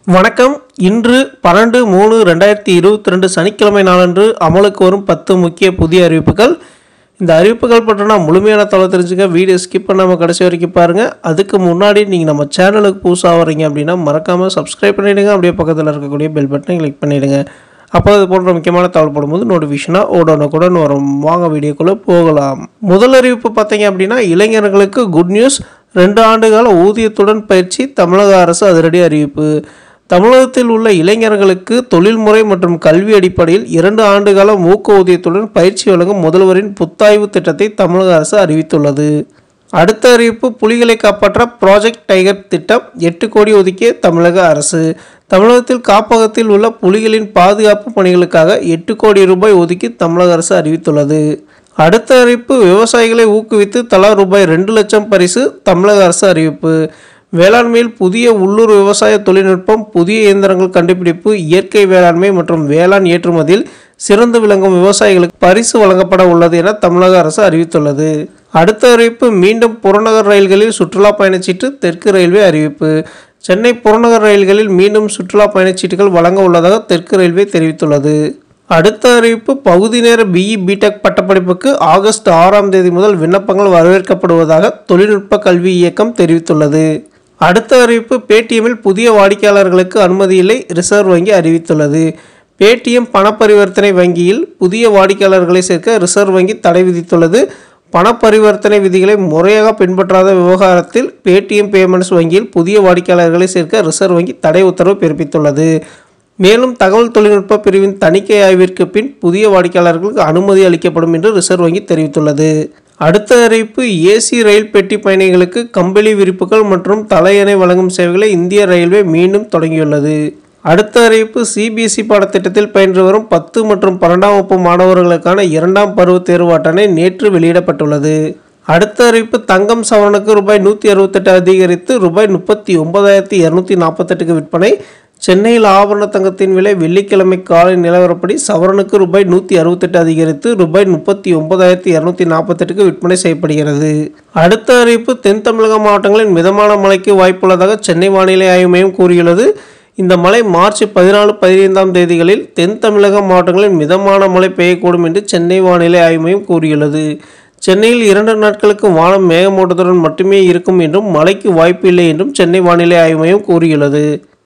வணக்கம் இன்று பன்னெண்டு மூணு ரெண்டாயிரத்தி இருபத்தி ரெண்டு சனிக்கிழமை நாளன்று அமலுக்கு வரும் பத்து முக்கிய புதிய அறிவிப்புகள் இந்த அறிவிப்புகள் பற்றினா முழுமையான தகவல் தெரிஞ்சுக்க வீடியோ ஸ்கிப் பண்ணாமல் கடைசி வரைக்கும் பாருங்கள் அதுக்கு முன்னாடி நீங்கள் நம்ம சேனலுக்கு புதுசாக வரீங்க அப்படின்னா மறக்காமல் சப்ஸ்கிரைப் பண்ணிவிடுங்க அப்படியே பக்கத்தில் இருக்கக்கூடிய பெல் பட்டனை கிளிக் பண்ணிவிடுங்க அப்போ அது போன்ற முக்கியமான தகவல் போடும்போது நோட்டிஃபிகேஷனாக உடனுக்குடன் வரும் வாங்க வீடியோக்குள்ளே போகலாம் முதல் அறிவிப்பு பார்த்தீங்க அப்படின்னா இளைஞர்களுக்கு குட் நியூஸ் ரெண்டு ஆண்டுகால ஊதியத்துடன் பயிற்சி தமிழக அரசு அதிரடி அறிவிப்பு தமிழகத்தில் உள்ள இளைஞர்களுக்கு தொழில்முறை மற்றும் கல்வி அடிப்படையில் இரண்டு ஆண்டுகால ஊக்க ஊதியத்துடன் பயிற்சி வழங்கும் முதல்வரின் புத்தாய்வு திட்டத்தை தமிழக அரசு அறிவித்துள்ளது அடுத்த அறிவிப்பு புலிகளை காப்பாற்ற ப்ராஜெக்ட் டைகர் திட்டம் எட்டு கோடி ஒதுக்கிய தமிழக அரசு தமிழகத்தில் காப்பகத்தில் உள்ள புலிகளின் பாதுகாப்பு பணிகளுக்காக எட்டு கோடி ரூபாய் ஒதுக்கி தமிழக அரசு அறிவித்துள்ளது அடுத்த அறிவிப்பு விவசாயிகளை ஊக்குவித்து தலா ரூபாய் ரெண்டு லட்சம் பரிசு தமிழக அரசு அறிவிப்பு வேளாண்மையில் புதிய உள்ளூர் விவசாய தொழில்நுட்பம் புதிய இயந்திரங்கள் கண்டுபிடிப்பு இயற்கை வேளாண்மை மற்றும் வேளாண் ஏற்றுமதியில் சிறந்து விளங்கும் விவசாயிகளுக்கு பரிசு வழங்கப்பட உள்ளது என தமிழக அரசு அறிவித்துள்ளது அடுத்த அறிவிப்பு மீண்டும் புறநகர் ரயில்களில் சுற்றுலா பயணச்சீட்டு தெற்கு ரயில்வே அறிவிப்பு சென்னை புறநகர் ரயில்களில் மீண்டும் சுற்றுலா பயணச்சீட்டுகள் வழங்க உள்ளதாக தெற்கு ரயில்வே தெரிவித்துள்ளது அடுத்த அறிவிப்பு பகுதி நேர பிஇ பிடெக் பட்டப்படிப்புக்கு ஆகஸ்ட் ஆறாம் தேதி முதல் விண்ணப்பங்கள் வரவேற்கப்படுவதாக தொழில்நுட்ப கல்வி இயக்கம் தெரிவித்துள்ளது அடுத்த அறிவிப்பு பேடிஎம்மில் புதிய வாடிக்கையாளர்களுக்கு அனுமதி இல்லை ரிசர்வ் வங்கி அறிவித்துள்ளது பேடிஎம் பண பரிவர்த்தனை வங்கியில் புதிய வாடிக்கையாளர்களை சேர்க்க ரிசர்வ் வங்கி தடை விதித்துள்ளது பண பரிவர்த்தனை விதிகளை முறையாக பின்பற்றாத விவகாரத்தில் பேடிஎம் பேமெண்ட்ஸ் வங்கியில் புதிய வாடிக்கையாளர்களை சேர்க்க ரிசர்வ் வங்கி தடை உத்தரவு பிறப்பித்துள்ளது மேலும் தகவல் தொழில்நுட்ப பிரிவின் தணிக்கை ஆய்விற்கு பின் புதிய வாடிக்கையாளர்களுக்கு அனுமதி அளிக்கப்படும் என்று ரிசர்வ் வங்கி தெரிவித்துள்ளது அடுத்த அறிவிப்பு ஏசி ரயில் பெட்டி பயணிகளுக்கு கம்பளி விரிப்புகள் மற்றும் தலையணை வழங்கும் சேவைகளை இந்திய ரயில்வே மீண்டும் தொடங்கியுள்ளது அடுத்த அறிவிப்பு சிபிஎஸ்இ பாடத்திட்டத்தில் பயின்று வரும் பத்து மற்றும் பன்னெண்டாம் வகுப்பு மாணவர்களுக்கான இரண்டாம் பருவ தேர்வு அட்டணை நேற்று வெளியிடப்பட்டுள்ளது அடுத்த அறிவிப்பு தங்கம் சவரனுக்கு ரூபாய் நூற்றி அறுபத்தெட்டு அதிகரித்து ரூபாய் முப்பத்தி ஒன்பதாயிரத்தி இரநூத்தி நாற்பத்தெட்டுக்கு விற்பனை சென்னையில் ஆபரண தங்கத்தின் விலை வெள்ளிக்கிழமை காலை நிலவரப்படி சவரனுக்கு ரூபாய் நூற்றி அறுபத்தெட்டு அதிகரித்து ரூபாய் முப்பத்தி ஒன்பதாயிரத்தி இரநூத்தி நாற்பத்தெட்டுக்கு விற்பனை செய்யப்படுகிறது அடுத்த அறிவிப்பு தென் தமிழக மாவட்டங்களில் மிதமான மழைக்கு வாய்ப்புள்ளதாக சென்னை வானிலை ஆய்வு மையம் கூறியுள்ளது இந்த மழை மார்ச் பதினாலு பதினைந்தாம் தேதிகளில் தென் தமிழக மாவட்டங்களில் மிதமான மழை பெய்யக்கூடும் என்று சென்னை வானிலை ஆய்வு மையம் கூறியுள்ளது சென்னையில் இரண்டு நாட்களுக்கு வானம் மேகமூட்டத்துடன் மட்டுமே இருக்கும் என்றும் மழைக்கு வாய்ப்பு இல்லை என்றும் சென்னை வானிலை ஆய்வு மையம் கூறியுள்ளது